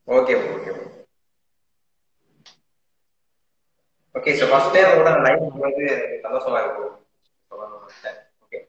Okay bro okay bro okay so first time கூட live வந்து சந்தோஷமா இருக்கு ஓகே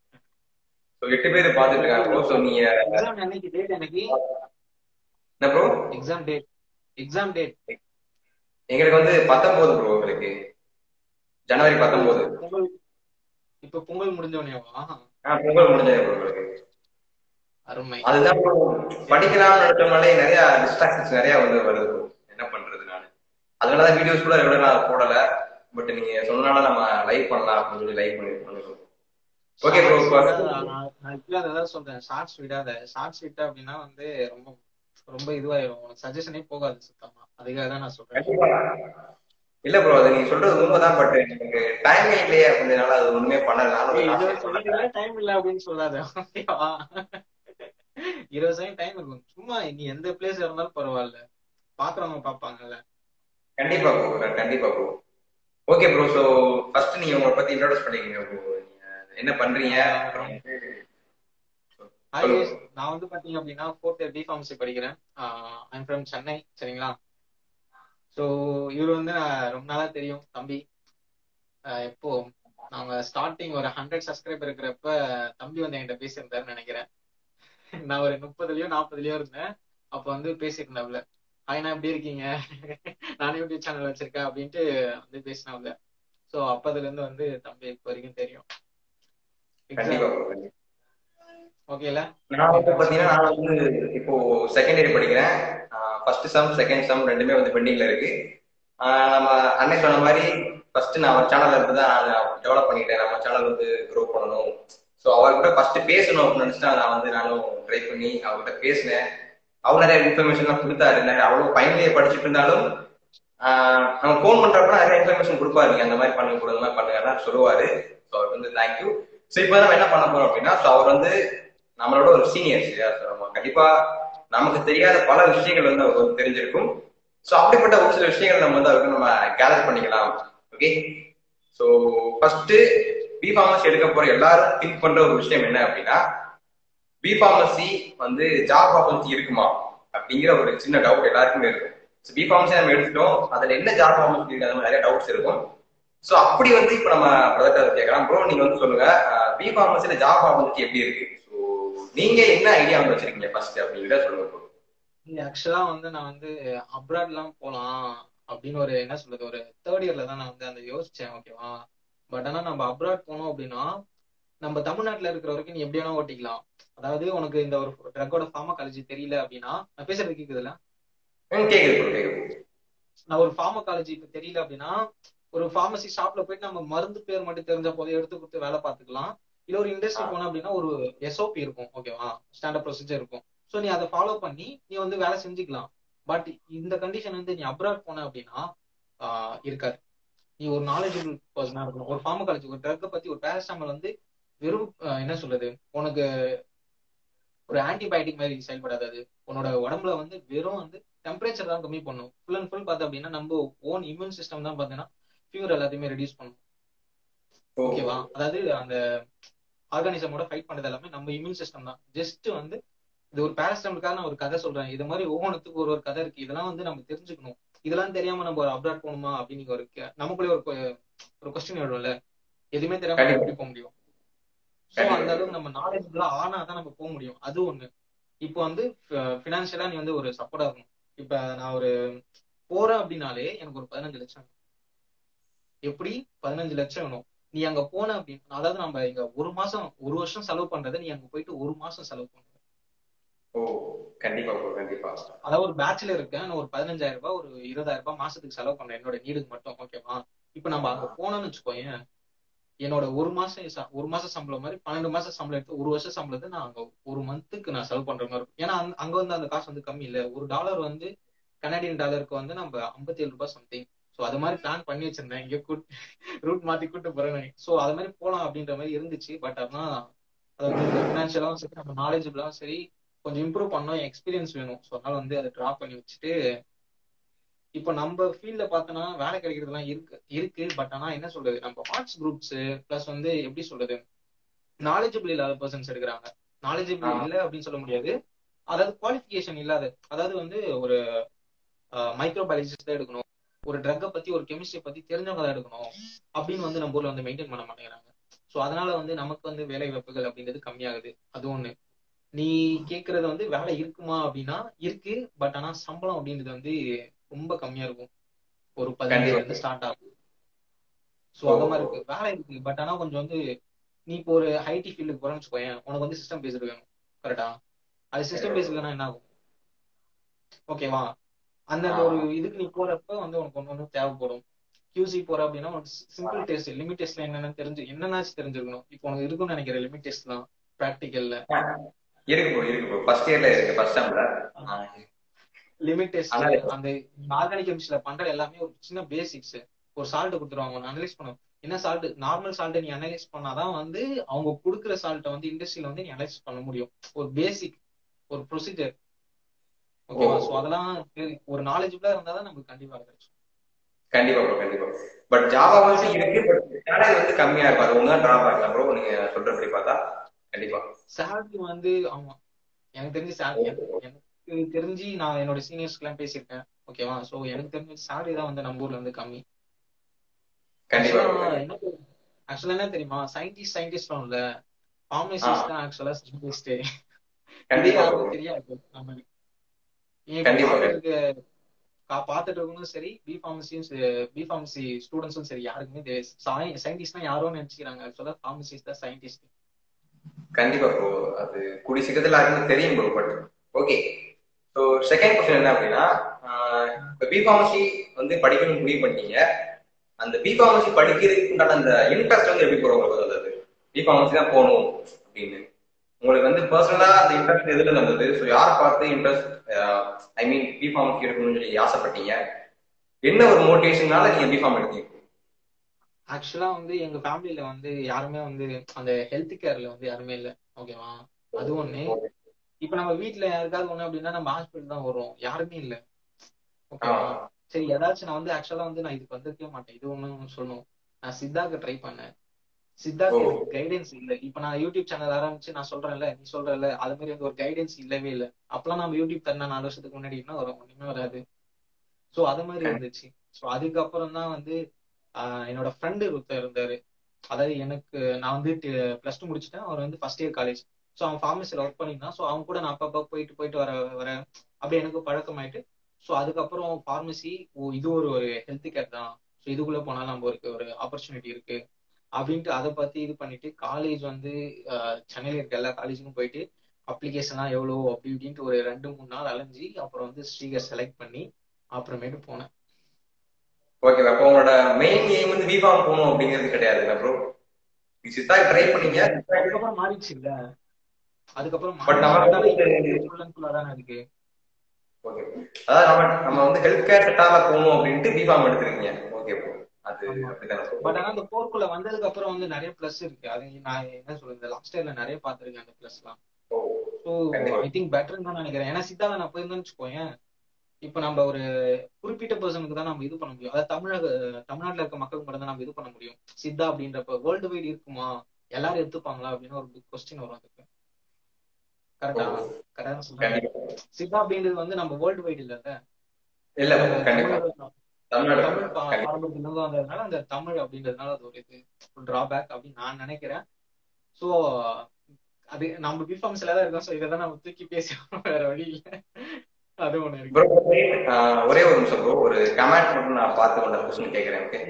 ஸோ எட்டு பேர் பார்த்துட்டு இருக்காங்க ப்ரோ ஸோ நீங்க எக்ஸாம் அன்னைக்கு டேட் எனக்கு என்ன bro exam date exam date எங்களுக்கு வந்து பத்தொன்பது ப்ரோ உங்களுக்கு ஜனவரி பத்தொன்பது பொங்கல் இப்ப பொங்கல் முடிஞ்சவனேவா ஆ பொங்கல் முடிஞ்சது ப்ரோ உங்களுக்கு அருமை அதுதான் bro, படிக்கலாம்னு நினைச்சோம்னாலே நிறைய டிஸ்ட்ராக்ஷன்ஸ் நிறைய வந்து வருது bro. என்ன பண்றது நான் அதனாலதான் வீடியோஸ் கூட ரெகுலரா போடல பட் நீங்க சொன்னனால நம்ம லைவ் பண்ணலாம் அப்படின்னு சொல்லி லைவ் பண்ணி பண்ணிருக்கோம் ஓகே ப்ரோ நான் நான் இப்ப அதான் சொல்றேன் ஷார்ட்ஸ் விடாத ஷார்ட்ஸ் விட்ட அப்படின்னா வந்து ரொம்ப ரொம்ப இதுவாயிரும் உனக்கு சஜஷனே போகாது சுத்தமா அதுக்காக தான் நான் சொல்றேன் கண்டிப்பா இல்ல ப்ரோ அது நீங்க சொல்றது உண்மைதான் பட் எனக்கு டைமே இல்லையே அப்படினால அது ஒண்ணுமே பண்ணல நானும் ஏய், ஒரு இருபது ஆசை பண்ணல. செகண்ட் டைம் இல்ல அப்படின்னு சொல்லாத ஓகேவா இருபது செகண்ட் டைம் இருக்கும் சும்மா நீ எந்த பிளேஸ் இருந்தாலும் பரவாயில்ல பாக்குறவங்க பாப்பாங்கல்ல கண்டிப்பா ப்ரோ கண்டிப்பா bro okay bro so first நீங்க உங்களை பத்தி இன்ட்ரோடியூஸ் பண்ணிக்கங்க ப்ரோ என்ன பண்றீங்க அப்புறம் வந்து Hi சொல்லுங்க. guys, நான் வந்து பாத்தீங்க அப்படின்னா ஃபோர்த் இயர் பிஃபார்மசி படிக்கிறேன் ஐம் ஃப்ரம் சென்னை சரிங்களா ஸோ இவர் வந்து நான் ரொம்ப நாளா தெரியும் தம்பி ஆஹ் எப்போ நாங்க ஸ்டார்டிங் ஒரு ஹண்ட்ரட் சப்ஸ்கிரைபர் இருக்கிறப்ப தம்பி வந்து என்கிட்ட பேசியிருந்தாருன்னு நினைக்கிறேன் நான் ஒரு முப்பதுலயோ நாற்பதுலயோ இருந்தேன் அப்ப வந்து பேசியிருந்தாப்ல ஹாய்னா எப்படி இருக்கீங்க நானே யூடியூப் சேனல் வச்சிருக்கேன் அப்படின்ட்டு வந்து பேசினாப்ல ஸோ அப்பதுல இருந்து வந்து தம்பி இப்போ வரைக்கும் தெரியும் கண்டிப்பா ப்ரோ கண்டிப்பா ஓகேல நான் வந்து பாத்தீங்கன்னா நான் வந்து இப்போ செகண்ட் இயர் படிக்கிறேன் ஃபர்ஸ்ட் சம் செகண்ட் சம் ரெண்டுமே வந்து பெண்டிங்ல இருக்கு ஆஹ் நம்ம அன்னைக்கு சொன்ன மாதிரி ஃபர்ஸ்ட் நான் ஒரு சேனல் இருந்து தான் நான் டெவலப் பண்ணிட்டேன் நம்ம சேனல் வந்து க்ரோ பண்ணணும் ஸோ அவர்கிட்ட ஃபர்ஸ்ட் பேசணும் அப்படின்னு நினைச்சுட்டு நான் வந்து நானும் ட்ரை பண்ணி அவர்கிட்ட பேசினேன் அவர் நிறைய இன்ஃபர்மேஷன்லாம் கொடுத்தாரு நிறைய அவ்வளோ ஃபைனலியே படிச்சுட்டு இருந்தாலும் ஆஹ் நம்ம ஃபோன் பண்றப்ப நிறைய இன்ஃபர்மேஷன் கொடுப்பாரு நீங்க அந்த மாதிரி பண்ணுங்க கூட இந்த மாதிரி பண்ணுங்கன்னா சொல்லுவாரு ஸோ அவருக்கு வந்து தேங்க்யூ ஸோ இப்போ நம்ம என்ன பண்ண போறோம் அப்படின்னா ஸோ அவர் வந்து நம்மளோட ஒரு சீனியர் சரியா ஸோ நம்ம கண்டிப்பா நமக்கு தெரியாத பல விஷயங்கள் வந்து அவருக்கு வந்து தெரிஞ்சிருக்கும் ஸோ அப்படிப்பட்ட ஒரு சில விஷயங்கள் நம்ம வந்து அவருக்கு நம்ம கேதர் பண்ணிக்கலாம் okay so first B pharmacy எடுக்க போற எல்லாரும் திங்க் பண்ற ஒரு விஷயம் என்ன அப்படின்னா பி ஃபார்மசி வந்து ஜாப் ஆப்பர்ச்சுனிட்டி இருக்குமா அப்படிங்கிற ஒரு சின்ன டவுட் எல்லாருக்குமே இருக்கும் ஸோ பி ஃபார்மசி நம்ம எடுத்துட்டோம் அதுல என்ன ஜாப் ஆப்பர்ச்சுனிட்டி இருக்கு அந்த மாதிரி நிறைய டவுட்ஸ் இருக்கும் ஸோ அப்படி வந்து இப்போ நம்ம பிரதர் கேட்கலாம் ப்ரோ நீங்க வந்து சொல்லுங்க பி ஃபார்மசில ஜாப் ஆப்பர்ச்சுனிட்டி எப்படி இருக்கு ஸோ நீங்க என்ன ஐடியா வந்து வச்சிருக்கீங்க ஃபர்ஸ்ட் அப்படிங்கிறத சொல்லுங்க ப்ரோ ஆக்சுவலா வந்து நான் வந்து அப்ராட்லாம் போலாம் அப்படின்னு ஒரு என்ன சொல்றது ஒரு தேர்ட் இயர்ல தான் நான் வந்து அந்த யோசிச்சேன் ஓகேவா பட் ஆனா நம்ம அப்ராட் போனோம் அப்படின்னா நம்ம தமிழ்நாட்டுல இருக்கிற வரைக்கும் நீ எப்படி வேணா ஓட்டிக்கலாம் அதாவது உனக்கு இந்த ஒரு ட்ரக்கோட ஃபார்மகாலஜி தெரியல அப்படின்னா நான் பேசுறது கேக்குதுல்ல ம் கேக்குது ப்ரோ கேக்குது நான் ஒரு ஃபார்மகாலஜி இப்ப தெரியல அப்படின்னா ஒரு ஃபார்மசி ஷாப்ல போயிட்டு நம்ம மருந்து பேர் மட்டும் தெரிஞ்ச போதே எடுத்து கொடுத்து வேலை பார்த்துக்கலாம் இல்ல ஒரு இண்டஸ்ட்ரி போனோம் அப்படின்னா ஒரு எஸ்ஓபி இருக்கும் ஓகேவா ஸ்டாண்டர்ட் ப்ரொசீஜர் இருக்கும் ஸோ நீ அதை ஃபாலோ பண்ணி நீ வந்து வேலை செஞ்சுக்கலாம் பட் இந்த கண்டிஷன் வந்து நீ அப்ராட் போன அப்படின்னா ஆஹ் இருக்காது நீ ஒரு நாலேஜபிள் பர்சனா இருக்கணும் ஒரு ஃபார்மகாலஜி ஒரு ட்ரக்கை பத்தி ஒரு பேரஸ்டாமல் வந்து வெறும் ஆஹ் என்ன சொல்றது உனக்கு ஒரு ஆன்டிபயோட்டிக் மாதிரி செயல்படாது அது உன்னோட உடம்புல வந்து வெறும் வந்து டெம்பரேச்சர் தான் கம்மி பண்ணும் ஃபுல் அண்ட் ஃபுல் பார்த்தா அப்படின்னா நம்ம ஓன் இம்யூன் சிஸ்டம் தான் பார்த்தீங்கன்னா ஃபீவர் எல்லாத்தையுமே ரெடியூஸ் பண்ணும் ஓகேவா அதாவது அந்த ஆர்கானிசமோட ஃபைட் பண்ணது எல்லாமே நம்ம இம்யூன் சிஸ்டம் தான் ஜஸ்ட் வந்து இது ஒரு பேரஸ்டமலுக்காக நான் ஒரு கதை சொல்றேன் இது மாதிரி ஒவ்வொன்றுத்துக்கு ஒரு ஒரு கதை இருக்கு இதெல்லாம் வந்து நம்ம தெரிஞ்சுக்கணும் இதெல்லாம் தெரியாம நம்ம ஒரு அப்ராட் போகணுமா அப்படின்னு ஒரு கே- நமக்குள்ளே ஒரு கொ- ஒரு கொஸ்டின் எழும்ல எதுவுமே தெரியாம நம்ம எப்படி போக முடியும் ஸோ அந்த அளவுக்கு நம்ம நாலேஜபிளா ஆனா தான் நம்ம போக முடியும் அது ஒண்ணு இப்போ வந்து ஃபினான்ஷியலா நீ வந்து ஒரு சப்போர்ட்டா இருக்கணும் இப்ப நான் ஒரு போறேன் அப்படின்னாலே எனக்கு ஒரு பதினஞ்சு லட்சம் வேணும். எப்படி பதினஞ்சு லட்சம் வேணும் நீ அங்க போன அப்படின்னு அதாவது நம்ம இங்க ஒரு மாசம் ஒரு வருஷம் செலவு பண்றதை நீ அங்க போயிட்டு ஒரு மாசம் செலவு பண்ணுவ ஓ கண்டிப்பா ப்ரோ கண்டிப்பா அதாவது ஒரு பேச்சுலர் இருக்கேன் நான் ஒரு பதினஞ்சாயிரம் ரூபாய் ஒரு இருபதாயிரம் ரூபாய் மாசத்துக்கு செலவு பண்றேன் என்னோட நீடுக்கு மட்டும் ஓகேவா இப்ப நம்ம அங்க போனோம்னு வச்சுக்கோயேன் என்னோட ஒரு மாசம் ச- ஒரு மாசம் சம்பளம் மாதிரி பன்னெண்டு மாசம் சம்பளம் எடுத்து ஒரு வருஷம் சம்பளத்தை நான் அங்க ஒரு மந்த்துக்கு நான் செலவு பண்ற மாதிரி இருக்கும் ஏன்னா அங்க- அங்க வந்து அந்த காசு வந்து கம்மி இல்ல ஒரு டாலர் வந்து கனடியன் டாலருக்கு வந்து நம்ம ஐம்பத்தி ஏழு ரூபாய் சம்திங் ஸோ அது மாதிரி பிளான் பண்ணி வச்சிருந்தேன் இங்க கூட் ரூட் மாத்தி கூட்டு போறேன் ஸோ அது மாதிரி போலாம் அப்படின்ற மாதிரி இருந்துச்சு பட் ஆனா அது வந்து ஃபினான்ஷியலாவும் சரி நம்ம நாலேஜபிளாவும் சரி கொஞ்சம் இம்ப்ரூவ் பண்ணோம் எக்ஸ்பீரியன்ஸ் வேணும் ஸோ அதனால வந்து அதை ட்ராப் பண்ணி வச்சுட்டு இப்போ நம்ம ஃபீல்ட்ல பார்த்தோன்னா வேலை கிடைக்கிறதுலாம் இருக்கு இருக்கு பட் ஆனா என்ன சொல்றது நம்ம ஆர்ட்ஸ் குரூப்ஸ் ப்ளஸ் வந்து எப்படி சொல்றது நாலேஜபிள் இல்லாத பர்சன்ஸ் எடுக்கிறாங்க நாலேஜபிள் ஆமா. இல்லை அப்படின்னு சொல்ல முடியாது அதாவது குவாலிஃபிகேஷன் இல்லாத அதாவது வந்து ஒரு மைக்ரோபயாலஜிஸ்ட் தான் எடுக்கணும் ஒரு ட்ரக்கை பத்தி ஒரு கெமிஸ்ட்ரி பத்தி தெரிஞ்சவங்க தான் எடுக்கணும் அப்படின்னு வந்து நம்ம ஊர்ல வந்து மெயின்டைன் பண்ண மாட்டேங்கிறாங்க ஸோ அதனால வந்து நமக்கு வந்து வேலை வாய்ப்புகள் அப்படின்றது கம்மியாகுது அது ஒண்ணு நீ கேக்குறது வந்து வேலை இருக்குமா அப்படின்னா இருக்கு பட் ஆனா சம்பளம் அப்படின்றது வந்து ரொம்ப கம்மியா இருக்கும் ஒரு பதினஞ்சுல இருந்து ஸ்டார்ட் ஆகும் ஸோ அந்த மாதிரி இருக்கு வேலை இருக்கு பட் ஆனா கொஞ்சம் வந்து நீ இப்போ ஒரு ஐடி ஃபீல்டுக்கு போறேன்னு வச்சுக்கோயேன் உனக்கு வந்து சிஸ்டம் பேஸ்டு வேணும் கரெக்டா அது சிஸ்டம் பேஸ்டு இல்லைன்னா என்ன ஆகும் ஓகேவா அந்த ஒரு இதுக்கு நீ போறப்ப வந்து உனக்கு ஒண்ணு ஒண்ணு தேவைப்படும் கியூசி போற அப்படின்னா உனக்கு சிம்பிள் டெஸ்ட் லிமிட் டெஸ்ட்ல என்னென்னு தெரிஞ்சு என்னன்னாச்சும் தெரிஞ்சிருக்கணும் இப்போ உனக்கு இருக்கும்னு நினைக்கிற லிமிட் டெஸ்ட் தான் ப்ராக்டிக்கல்ல இருக்கு ப்ரோ இருக்கு ப்ரோ ஃபர்ஸ்ட் இயர்ல இருக்கு ஃபர்ஸ்ட் செம்ல லிமிட் டெஸ்ட் அந்த ஆர்கானிக் கெமிஸ்ட்ரியில பண்ற எல்லாமே ஒரு சின்ன பேசிக்ஸ் ஒரு சால்ட் கொடுத்துருவாங்க அனலைஸ் பண்ணும் என்ன சால்ட் நார்மல் சால்ட் நீ அனலைஸ் பண்ணாதான் வந்து அவங்க கொடுக்குற சால்ட்டை வந்து இண்டஸ்ட்ரியில வந்து நீ அனலைஸ் பண்ண முடியும் ஒரு பேசிக் ஒரு ப்ரொசீஜர் ஓகேவா சோ அதெல்லாம் ஒரு நாலேஜபிளா இருந்தாதான் நமக்கு கண்டிப்பா கிடைக்கும் கண்டிப்பா ப்ரோ கண்டிப்பா பட் ஜாவா வந்து இருக்கு பட் சேலரி வந்து கம்மியா இருக்கும் அது ஒண்ணு டிராபேக் ப்ரோ நீங்க சொல்றபடி பார்த்தா கண்டிப்பா சேலரி வந்து ஆமா எனக்கு தெரிஞ்சு சேலரி எனக்கு தெரிஞ்சு நான் என்னோட சீனியர்ஸ்க்கு எல்லாம் பேசியிருக்கேன் ஓகேவா சோ எனக்கு தெரிஞ்ச சேலரி தான் வந்து நம்ம ஊர்ல வந்து கம்மி கண்டிப்பா ஆக்சுவலா என்ன தெரியுமா சயின்டிஸ்ட் சயின்டிஸ்ட் இல்ல ஃபார்மசிஸ்ட் தான் ஆக்சுவலா சயின்டிஸ்ட் இதே யாருக்கும் தெரியாது நம்ம பாத்துட்டு இருக்கவங்களும் சரி பி ஃபார்மசியும் பி ஃபார்மசி ஸ்டூடெண்ட்ஸும் சரி யாருக்குமே தெரியாது சயின்டிஸ்ட்னா யாரோ நினைச்சுக்கிறாங்க ஆக்சுவலா ஃபார்மசிஸ்ட் தான் சயின்டிஸ்ட் கண்டிப்பா ப்ரோ அது கூடிய சீக்கிரத்துல எல்லாருக்கும் தெரியும் bro but okay so second question என்ன அப்படின்னா இப்போ பி ஃபார்மசி வந்து படிக்கணும்னு முடிவு பண்ணீங்க அந்த பி ஃபார்மசி படிக்கிறதுக்கு உண்டான அந்த இன்ட்ரெஸ்ட் வந்து எப்படி ப்ரோ உங்களுக்கு வந்தது பி ஃபார்மசி தான் போகணும் அப்படின்னு உங்களுக்கு வந்து பர்சனலா அந்த இன்ட்ரெஸ்ட் எதுல இருந்தது ஸோ யாரை பார்த்து interest I mean B pharmacy எடுக்கணும்னு சொல்லி ஆசைப்பட்டீங்க என்ன ஒரு மோட்டிவேஷனால நீங்க பி ஃபார்ம் எடுத்தீங்க ஆக்சுவலா வந்து எங்க ஃபேமிலில வந்து யாருமே வந்து அந்த ஹெல்த் கேர்ல வந்து யாருமே இல்ல ஓகேவா அது ஒண்ணு இப்ப நம்ம வீட்டுல யாருக்காவது ஒண்ணு அப்படின்னா நம்ம ஹாஸ்பிட்டல் தான் வரும் யாருமே இல்ல ஓகேவா சரி ஏதாச்சும் நான் வந்து ஆக்சுவலா வந்து நான் இதுக்கு வந்திருக்கவே மாட்டேன் இது ஒண்ணு சொல்லணும் நான் சித்தாக்கு ட்ரை பண்ணேன் சித்தாக்கு எனக்கு கைடன்ஸ் இல்ல இப்ப நான் யூடியூப் சேனல் ஆரம்பிச்சு நான் சொல்றேன்ல நீ சொல்றல அது மாதிரி வந்து ஒரு கைடன்ஸ் இல்லவே இல்ல அப்பெல்லாம் நம்ம யூடியூப் தரணும் நாலு வருஷத்துக்கு முன்னாடி என்ன வரும் ஒண்ணுமே வராது சோ அது மாதிரி இருந்துச்சு சோ அதுக்கப்புறம் தான் வந்து என்னோட ஃப்ரெண்டு ஒருத்தர் இருந்தாரு அதாவது எனக்கு நான் வந்து பிளஸ் டூ முடிச்சுட்டேன் அவர் வந்து ஃபர்ஸ்ட் இயர் காலேஜ் ஸோ அவன் ஃபார்மசியில் ஒர்க் பண்ணியிருந்தான் ஸோ அவன் கூட நான் அப்பப்போ போயிட்டு போயிட்டு வர வர அப்படி எனக்கு பழக்கமாயிட்டு ஸோ அதுக்கப்புறம் ஃபார்மசி ஓ இது ஒரு ஒரு ஹெல்த் கேர் தான் ஸோ இதுக்குள்ள போனாலும் நம்ம ஒரு ஒரு ஆப்பர்ச்சுனிட்டி இருக்கு அப்படின்ட்டு அதை பத்தி இது பண்ணிட்டு காலேஜ் வந்து சென்னையில இருக்க எல்லா காலேஜுக்கும் போயிட்டு அப்ளிகேஷன்லாம் எவ்வளோ அப்படி இப்படின்ட்டு ஒரு ரெண்டு மூணு நாள் அலைஞ்சி அப்புறம் வந்து ஸ்ரீகர் செலக்ட் பண்ணி அப்புறமேட்டு போனேன் ஓகே அப்போ உங்களோட மெயின் எய்ம் வந்து பிஃபார்ம் போகணும் அப்படிங்கிறது கிடையாது ப்ரோ நீ சித்தா ட்ரை பண்ணீங்க அதுக்கப்புறம் மாறிடுச்சு இல்ல அதுக்கப்புறம் பட் நம்ம தானே இருக்கு ஓகே அதாவது நம்ம நம்ம வந்து ஹெல்த் கேர் செக்டார்ல போகணும் அப்படின்ட்டு பிஃபார்ம் எடுத்திருக்கீங்க ஓகே ப்ரோ அது அப்படிதான் பட் ஆனா அந்த போர்க்குள்ள வந்ததுக்கு அப்புறம் வந்து நிறைய பிளஸ் இருக்கு அது நான் என்ன சொல்றது இந்த லாஸ்ட் இயர்ல நிறைய பாத்திருக்கேன் அந்த பிளஸ் எல்லாம் ஸோ ஐ திங்க் பெட்டர்னு தான் நினைக்கிறேன் ஏன்னா சித்தால நான் போயிருந்தேன்னு வச்சுக்கோயேன் இப்ப நம்ம ஒரு குறிப்பிட்ட பர்சனுக்கு தான் நம்ம இது பண்ண முடியும் அதாவது தமிழக தமிழ்நாட்டுல இருக்க மக்களுக்கு மட்டும் தான் நம்ம இது பண்ண முடியும் சித்தா அப்படின்றப்ப வேர்ல்டு வைடு இருக்குமா எல்லாரும் எடுத்துப்பாங்களா அப்படின்னு ஒரு கொஸ்டின் வரும் அதுக்கு கரெக்டா கரெக்டா சொல்றேன் சித்தா அப்படின்றது வந்து நம்ம வேர்ல்டு வைடு இல்ல இல்ல கண்டிப்பா தமிழ் பாரம்பரியத்துல இருந்து வந்ததுனால அந்த தமிழ் அப்படின்றதுனால அது ஒரு இது டிராபேக் அப்படின்னு நான் நினைக்கிறேன் சோ அது நம்ம பிஃபார்ம்ஸ்ல தான் இருக்கோம் சோ இதை தான் நம்ம தூக்கி பேசணும் வேற வழி இல்லை அது ஒண்ணு இருக்கு ஒரே ஒரு நிமிஷம் ப்ரோ ஒரு கமெண்ட் மட்டும் நான் பார்த்து கொண்ட கொஸ்டின் கேக்குறேன் ஓகே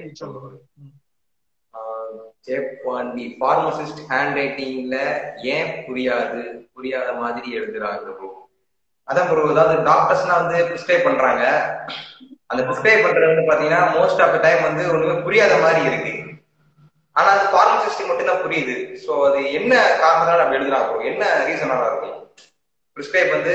ஜெயபாண்டி ஃபார்மசிஸ்ட் ஹேண்ட் ரைட்டிங்ல ஏன் புரியாது புரியாத மாதிரி எழுதுறாங்க ப்ரோ அதான் ப்ரோ அதாவது டாக்டர்ஸ்னா வந்து பிரிஸ்கிரைப் பண்றாங்க அந்த பிரிஸ்கிரைப் பண்றது வந்து பாத்தீங்கன்னா மோஸ்ட் ஆஃப் த டைம் வந்து ஒண்ணுமே புரியாத மாதிரி இருக்கு ஆனா அது ஃபார்மசிஸ்ட் மட்டும் தான் புரியுது சோ அது என்ன காரணத்தால அப்படி எழுதுறாங்க ப்ரோ என்ன ரீசனால இருக்கும் பிரிஸ்கிரைப் வந்து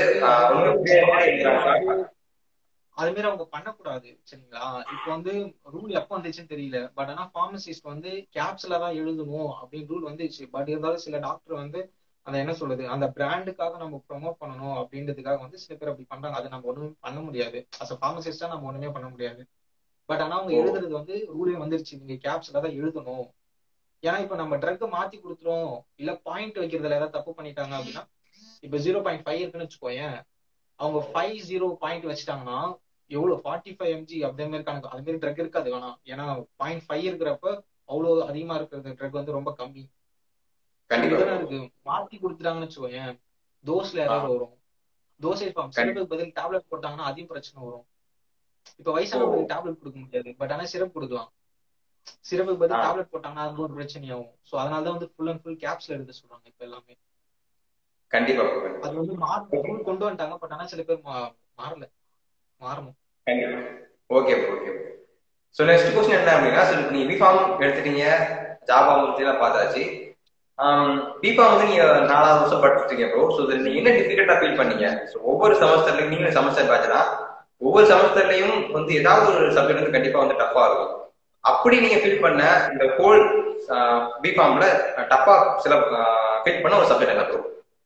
அது மாதிரி அவங்க பண்ணக்கூடாது சரிங்களா இப்போ வந்து ரூல் எப்போ வந்துச்சுன்னு தெரியல பட் ஆனா ஃபார்மசிஸ்ட் வந்து கேப்ஸ்ல தான் எழுதணும் அப்படின்னு ரூல் வந்துச்சு பட் இருந்தாலும் சில டாக்டர் வந்து அந்த என்ன சொல்றது அந்த பிராண்டுக்காக நம்ம ப்ரொமோட் பண்ணணும் அப்படின்றதுக்காக வந்து சில பேர் அப்படி பண்றாங்க அதை நம்ம ஒண்ணுமே பண்ண முடியாது அஸ் அ ஃபார்மசிஸ்டா நம்ம ஒண்ணுமே பண்ண முடியாது பட் ஆனா அவங்க எழுதுறது வந்து ரூலே வந்துருச்சு நீங்க கேப்ஸ்ல தான் எழுதணும் ஏன்னா இப்ப நம்ம ட்ரக் மாத்தி கொடுத்துரும் இல்ல பாயிண்ட் வைக்கிறதுல ஏதாவது தப்பு பண்ணிட்டாங்க அப்படின்னா இப்ப ஜீரோ பாயிண்ட் ஃபைவ் இருக்குன்னு வச்சுக்கோயேன் அவங்க ஃபைவ் ஜீரோ பாயிண்ட் வச்சுட்டாங்கன்னா எவ்வளவு ஃபார்ட்டி ஃபைவ் எம்ஜி அதே மாதிரி கணக்கு அது மாதிரி ட்ரக் இருக்காது வேணாம் ஏன்னா பாயிண்ட் ஃபைவ் இருக்கிறப்ப அவ்வளவு அதிகமா இருக்கிறது ட்ரக் வந்து ரொம்ப கம்மி கண்டிப்பா இதெல்லாம் இருக்கு மாத்தி கொடுத்துட்டாங்கன்னு வச்சுக்கோயேன் தோஸ்ல எரர் வரும் தோசை ஃபார்ம் சிறப்புக்கு பதில் டேப்லெட் போட்டாங்கன்னா அதிகம் பிரச்சனை வரும் இப்ப வயசானவங்களுக்கு டேப்லெட் கொடுக்க முடியாது பட் ஆனா சிரப் கொடுக்கலாம் சிரப்புக்கு பதில் ஆ. டேப்லெட் போட்டாங்கன்னா அது ஒரு பிரச்சனையாகும் சோ அதனாலதான் வந்து ஃபுல் அண்ட் ஃபுல் கேப்ஸ்ல எடுத்து சொல்றாங்க இப்ப எல்லாமே கண்டிப்பா bro, கண்டிப்பா. அது வந்து மாறு ரூல் கொண்டு வந்துட்டாங்க பட் ஆனா சில பேர் மா- மாறல மாறணும் கண்டிப்பா okay okay so next question என்ன அப்படின்னா so நீ பிஃபார்ம் எடுத்துட்டீங்க ஜாவா எல்லாம் பார்த்தாச்சு பிஃபார்ம் வந்து நீங்க நாலாவது வருஷம் படிச்சிருக்கீங்க ப்ரோ ஸோ நீங்க என்ன டிஃபிகல்ட்டா ஃபீல் பண்ணீங்க ஸோ ஒவ்வொரு செமஸ்டர்லயும் நீங்க செமஸ்டர் பேட்ச் தான் ஒவ்வொரு செமஸ்டர்லயும் வந்து ஏதாவது ஒரு சப்ஜெக்ட் வந்து கண்டிப்பா வந்து டஃபா இருக்கும் அப்படி நீங்க ஃபீல் பண்ண இந்த ஹோல் பிஃபார்ம்ல டஃபா சில ஃபீல் பண்ண ஒரு சப்ஜெக்ட் என்ன ப்ரோ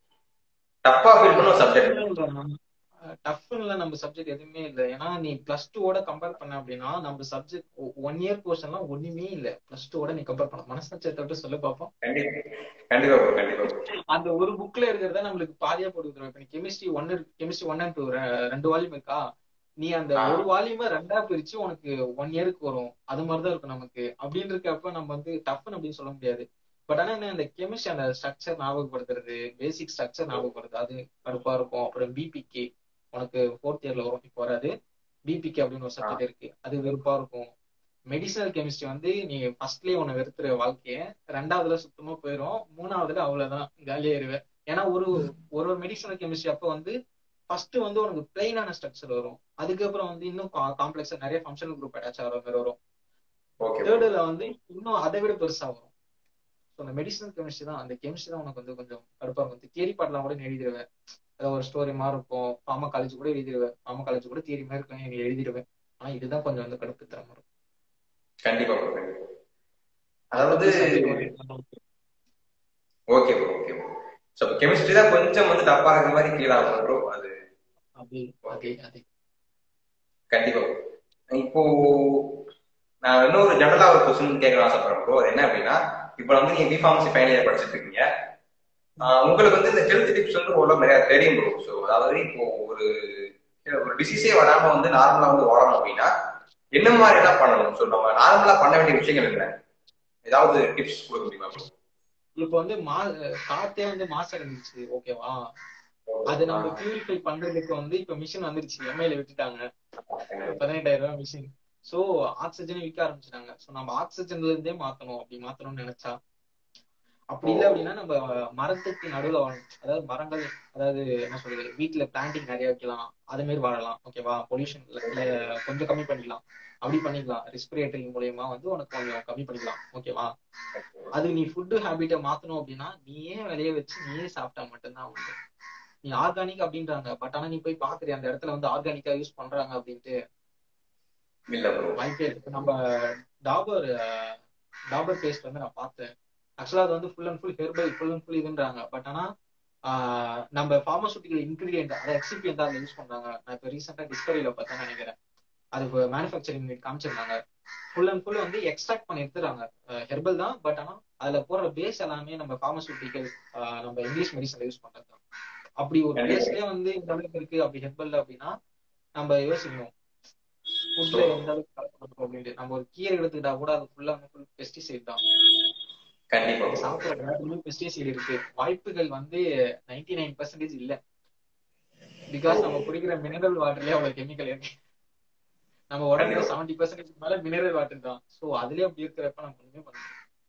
டஃபா ஃபீல் பண்ண ஒரு சப்ஜெக்ட் டஃப்ல நம்ம சப்ஜெக்ட் எதுவுமே இல்ல ஏன்னா நீ பிளஸ் டூவோட கம்பேர் பண்ண அப்படின்னா நம்ம சப்ஜெக்ட் ஒன் இயர் கோர்ஸ் எல்லாம் ஒண்ணுமே இல்ல பிளஸ் டூவோட நீ கம்பேர் பண்ண மனசாட்சியத்தை விட்டு சொல்ல பார்ப்போம் கண்டிப்பா கண்டிப்பா bro, கண்டிப்பா bro. அந்த ஒரு புக்ல இருக்கிறத நம்மளுக்கு பாதியா போட்டு கொடுத்துருவோம் இப்ப நீ கெமிஸ்ட்ரி ஒன்னு கெமிஸ்ட்ரி ஒன் அண்ட் டூ ரெண்டு வால்யூம் இருக்கா நீ அந்த ஆ. ஒரு வால்யூமை ரெண்டா பிரிச்சு உனக்கு ஒன் இயருக்கு வரும் அது மாதிரிதான் இருக்கும் நமக்கு அப்படின்னு இருக்கப்ப நம்ம வந்து டஃப்னு அப்படின்னு சொல்ல முடியாது பட் ஆனா என்ன இந்த கெமிஸ்ட்ரி அந்த ஸ்ட்ரக்சர் ஞாபகப்படுத்துறது பேசிக் ஸ்ட்ரக்சர் ஞாபகப்படுத்துறது அது கடுப்பா இருக்கும் அப்புறம் பிபிகே உனக்கு ஃபோர்த் இயர்ல வரும் இப்போ வராது பிபிகே அப்படின்னு ஒரு சப்ஜெக்ட் இருக்கு அது வெறுப்பா இருக்கும் மெடிசனல் கெமிஸ்ட்ரி வந்து நீ ஃபர்ஸ்ட்லயே உன்னை வெறுத்துற வாழ்க்கைய ரெண்டாவதுல சுத்தமா போயிடும் மூணாவதுல அவ்வளவுதான் காலியாயிருவேன் ஏன்னா ஒரு ஒரு ஒரு மெடிசனல் கெமிஸ்ட்ரி அப்ப வந்து ஃபர்ஸ்ட் வந்து உனக்கு பிளைனான ஸ்ட்ரக்சர் வரும் அதுக்கப்புறம் வந்து இன்னும் காம்ப்ளெக்ஸா நிறைய ஃபங்க்ஷனல் குரூப் அட்டாச் ஆகிற மாதிரி வரும் ஓகே bro. தேர்டுல வந்து இன்னும் அதை விட பெருசா வரும் ஸோ அந்த மெடிசனல் கெமிஸ்ட்ரி தான் அந்த கெமிஸ்ட்ரி தான் உனக்கு வந்து கொஞ்சம் கடுப்பா இருக்கும் தியரி பாட்டெல்லாம் கூட நீ எழுதிடுவேன் அதாவது ஒரு ஸ்டோரி மாதிரி இருக்கும் ஃபார்மா காலேஜ் கூட எழுதிடுவேன் ஃபார்மா காலேஜ் கூட தியரி மாதிரி இருக்கும் நீ எழுதிடுவேன் ஆனா இதுதான் கொஞ்சம் வந்து கடுப்பு தர மாதிரி கண்டிப்பா bro, கண்டிப்பா அதாவது okay bro okay bro so chemistry தான் கொஞ்சம் வந்து டஃப்பா இருக்கிற மாதிரி ஃபீல் ஆகும் ப்ரோ அது அது அதே அதே கண்டிப்பா bro. இப்போ நான் இன்னொரு ஜெனரலா ஒரு கொஸ்டின் கேட்கலாம் ஆசைப்படுறேன் ப்ரோ அது என்ன அப்படின்னா இப்போ வந்து நீங்க பிஃபார்மசி ஃபைனல் இயர் படிச்சிட்டு இருக்கீங்க ஆஹ் உங்களுக்கு வந்து இந்த ஹெல்த் டிப்ஸ் வந்து ஓரளவு நிறைய தெரியும் ப்ரோ ஸோ அதாவது இப்போ ஒரு ஒரு டிசீஸே வராம வந்து நார்மலா வந்து வாழணும் அப்படின்னா என்ன மாதிரி எல்லாம் பண்ணணும் ஸோ நம்ம நார்மலா பண்ண வேண்டிய விஷயங்கள் என்ன ஏதாவது டிப்ஸ் கொடுக்க முடியுமா ப்ரோ இப்போ வந்து மா காத்தே வந்து மாசடைஞ்சிச்சு ஓகேவா அது நம்ம பியூரிஃபை பண்றதுக்கு வந்து இப்ப மிஷின் வந்துருச்சு எம்ஐல விட்டுட்டாங்க பதினெட்டாயிரம் ரூபாய் மிஷின் சோ ஆக்சிஜனை விற்க ஆரம்பிச்சிட்டாங்க சோ நம்ம ஆக்சிஜன்ல இருந்தே மாத்தணும் அப்படி மாத்தணும்னு நினைச்சா அப்படி இல்ல அப்படின்னா நம்ம மரத்துக்கு நடுவுல வாழணும் அதாவது மரங்கள் அதாவது என்ன சொல்றது வீட்டுல பிளான்டிங் நிறைய வைக்கலாம் அது மாதிரி வாழலாம் ஓகேவா பொல்யூஷன் கொஞ்சம் கம்மி பண்ணிக்கலாம் அப்படி பண்ணிக்கலாம் ரெஸ்பிரேட்டரி மூலியமா வந்து உனக்கு கொஞ்சம் கம்மி பண்ணிக்கலாம் ஓகேவா அது நீ ஃபுட்டு ஹேபிட்டை மாத்தணும் அப்படின்னா நீயே விளைய வச்சு நீயே சாப்பிட்டா மட்டும்தான் உண்டு நீ ஆர்கானிக் அப்படின்றாங்க பட் ஆனா நீ போய் பாக்குறிய அந்த இடத்துல வந்து ஆர்கானிக்கா யூஸ் பண்றாங்க அப்படின்ட்டு இல்ல ப்ரோ வாய்ப்பே இருக்கு நம்ம டாபர் டாபர் பேஸ்ட் வந்து நான் பார்த்தேன் ஆக்சுவலா அது வந்து full and full herbal full and full இதுன்றாங்க பட் ஆனா ஆஹ் நம்ம பார்மசூட்டிக்கல் இன்கிரீடியன்ட் அதை எக்ஸிபியன் தான் யூஸ் பண்றாங்க நான் இப்போ ரீசெண்டா டிஸ்கவரியில பார்த்தேன் நினைக்கிறேன் அது மேனுஃபேக்சரிங் காமிச்சிருந்தாங்க ஃபுல் அண்ட் ஃபுல் வந்து எக்ஸ்ட்ராக்ட் பண்ணி எடுத்துறாங்க ஹெர்பல் தான் பட் ஆனா அதுல போடுற பேஸ் எல்லாமே நம்ம பார்மசூட்டிக்கல் நம்ம இங்கிலீஷ் மெடிசன்ல யூஸ் பண்றது தான் அப்படி ஒரு பேஸ்லயே வந்து இந்த அளவுக்கு இருக்கு அப்படி ஹெர்பல் அப்படின்னா நம்ம யோசிக்கணும் ஃபுட்ல எந்த அளவுக்கு கலப்படம் அப்படின்ட்டு நம்ம ஒரு கீரை எடுத்துக்கிட்டா கூட அது ஃபுல்லா ஃபுல் பெஸ்டிசைட் தான் கண்டிப்பா சாப்பிடுற எல்லாத்துலயும் பெஸ்டிசைட் இருக்கு வாய்ப்புகள் வந்து நைன்டி நைன் பர்சன்டேஜ் இல்ல பிகாஸ் நம்ம குடிக்கிற மினரல் வாட்டர்லயே அவ்வளவு கெமிக்கல் இருக்கு நம்ம உடம்புல செவன்டி பர்சன்டேஜ் மேல மினரல் வாட்டர் தான் சோ அதுலயே அப்படி இருக்கிறப்ப நம்ம ஒண்ணுமே பண்ண